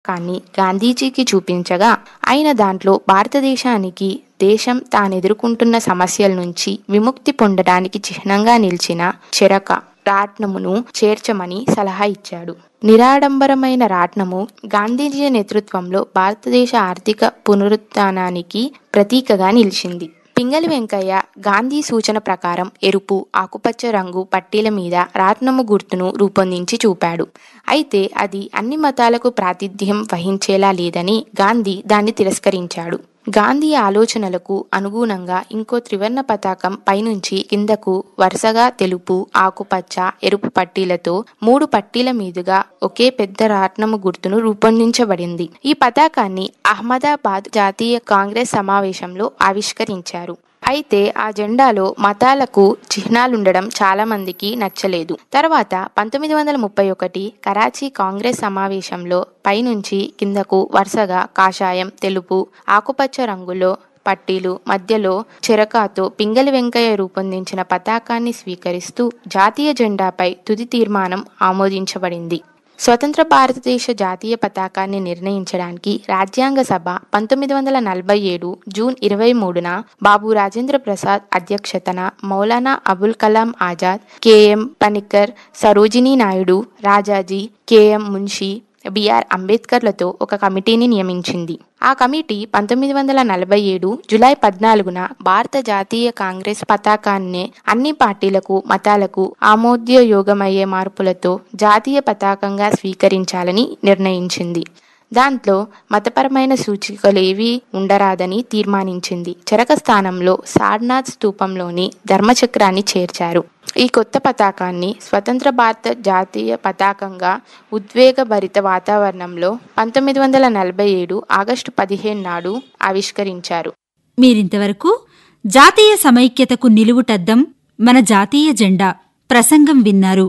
కానీ గాంధీజీకి చూపించగా ఆయన దాంట్లో భారతదేశానికి దేశం తానెదుర్కొంటున్న సమస్యల నుంచి విముక్తి పొందడానికి చిహ్నంగా నిలిచిన చెరక రాట్నమును చేర్చమని సలహా ఇచ్చాడు నిరాడంబరమైన రాట్నము గాంధీజీ నేతృత్వంలో భారతదేశ ఆర్థిక పునరుత్థానానికి ప్రతీకగా నిలిచింది పింగళి వెంకయ్య గాంధీ సూచన ప్రకారం ఎరుపు ఆకుపచ్చ రంగు పట్టీల మీద రాట్నము గుర్తును రూపొందించి చూపాడు అయితే అది అన్ని మతాలకు ప్రాతిథ్యం వహించేలా లేదని గాంధీ దాన్ని తిరస్కరించాడు గాంధీ ఆలోచనలకు అనుగుణంగా ఇంకో త్రివర్ణ పతాకం పైనుంచి కిందకు వరుసగా తెలుపు ఆకుపచ్చ ఎరుపు పట్టీలతో మూడు పట్టీల మీదుగా ఒకే పెద్ద రాట్నము గుర్తును రూపొందించబడింది ఈ పతాకాన్ని అహ్మదాబాద్ జాతీయ కాంగ్రెస్ సమావేశంలో ఆవిష్కరించారు అయితే ఆ జెండాలో మతాలకు చిహ్నాలుండడం చాలా మందికి నచ్చలేదు తర్వాత పంతొమ్మిది వందల ముప్పై ఒకటి కరాచీ కాంగ్రెస్ సమావేశంలో పైనుంచి కిందకు వరుసగా కాషాయం తెలుపు ఆకుపచ్చ రంగులో పట్టీలు మధ్యలో చెరకాతో పింగళి వెంకయ్య రూపొందించిన పతాకాన్ని స్వీకరిస్తూ జాతీయ జెండాపై తుది తీర్మానం ఆమోదించబడింది స్వతంత్ర భారతదేశ జాతీయ పతాకాన్ని నిర్ణయించడానికి రాజ్యాంగ సభ పంతొమ్మిది వందల నలభై ఏడు జూన్ ఇరవై మూడున బాబు రాజేంద్ర ప్రసాద్ అధ్యక్షతన Maulana Abul Kalam Azad KM Panikkar Sarojini Naidu Rajaji KM Munshi BR అంబేద్కర్లతో ఒక కమిటీని నియమించింది ఆ కమిటీ పంతొమ్మిది వందల నలభై ఏడు జులై పద్నాలుగున భారత జాతీయ కాంగ్రెస్ పతాకాన్నే అన్ని పార్టీలకు మతాలకు ఆమోద్యయోగమయ్యే మార్పులతో జాతీయ పతాకంగా స్వీకరించాలని నిర్ణయించింది దాంట్లో మతపరమైన సూచికలేవీ ఉండరాదని తీర్మానించింది చెరక స్థానంలో సార్నాథ్ స్తూపంలోని ధర్మచక్రాన్ని చేర్చారు ఈ కొత్త పతాకాన్ని స్వతంత్ర భారత జాతీయ పతాకంగా ఉద్వేగభరిత వాతావరణంలో పంతొమ్మిది వందల నలభై ఏడు ఆగస్టు పదిహేను నాడు ఆవిష్కరించారు మీరింతవరకు జాతీయ సమైక్యతకు నిలువుటద్దం మన జాతీయ జెండా ప్రసంగం విన్నారు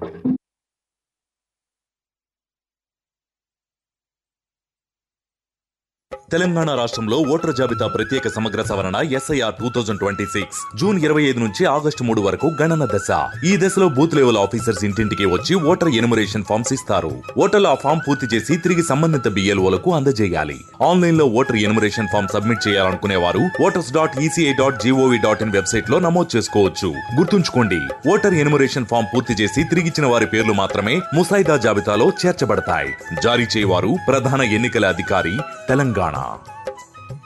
తెలంగాణ రాష్ట్రంలో ఓటర్ జాబితా ప్రత్యేక సమగ్ర సవరణ SIR two thousand twenty six June ఇరవై ఐదు నుంచి ఆగస్టు మూడు వరకు గణన దశ ఈ దశలో బూత్ లెవెల్ ఆఫీసర్స్ ఇంటింటికి వచ్చి ఓటర్ ఎనుమరేషన్ ఫామ్స్ ఇస్తారు ఓటర్లు ఆ ఫామ్ పూర్తి చేసి తిరిగి సంబంధిత బిఎల్ఓలకు అందజేయాలి ఆన్లైన్ లో ఓటర్ ఎనుమరేషన్ ఫామ్ సబ్మిట్ చేయాలనుకునే వారు voters dot ECI dot GOV dot in website లో నమోదు చేసుకోవచ్చు గుర్తుంచుకోండి ఓటర్ ఎనుమరేషన్ ఫామ్ పూర్తి చేసి తిరిగిచ్చిన వారి పేర్లు మాత్రమే ముసాయిదా జాబితాలో చేర్చబడతాయి జారీ చేయవారు ప్రధాన ఎన్నికల అధికారి తెలంగాణ